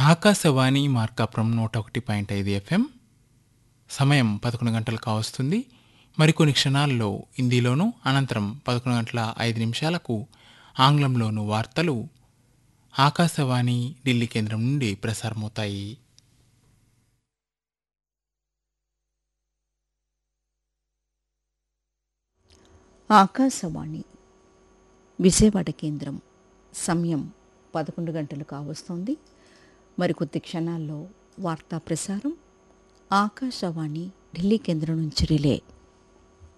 ఆకాశవాణి మార్కాపురం నూట ఒకటి పాయింట్ ఐదు ఎఫ్ఎం సమయం పదకొండు గంటలు కావస్తుంది మరికొన్ని క్షణాల్లో హిందీలోను అనంతరం పదకొండు గంటల ఐదు నిమిషాలకు ఆంగ్లంలోను వార్తలు ఆకాశవాణి ఢిల్లీ కేంద్రం నుండి ప్రసారమవుతాయి ఆకాశవాణి విజయవాడ కేంద్రం సమయం పదకొండు గంటలు కావస్తోంది మరికొద్ది క్షణాల్లో వార్తా ప్రసారం ఆకాశవాణి ఢిల్లీ కేంద్రం నుంచి రిలే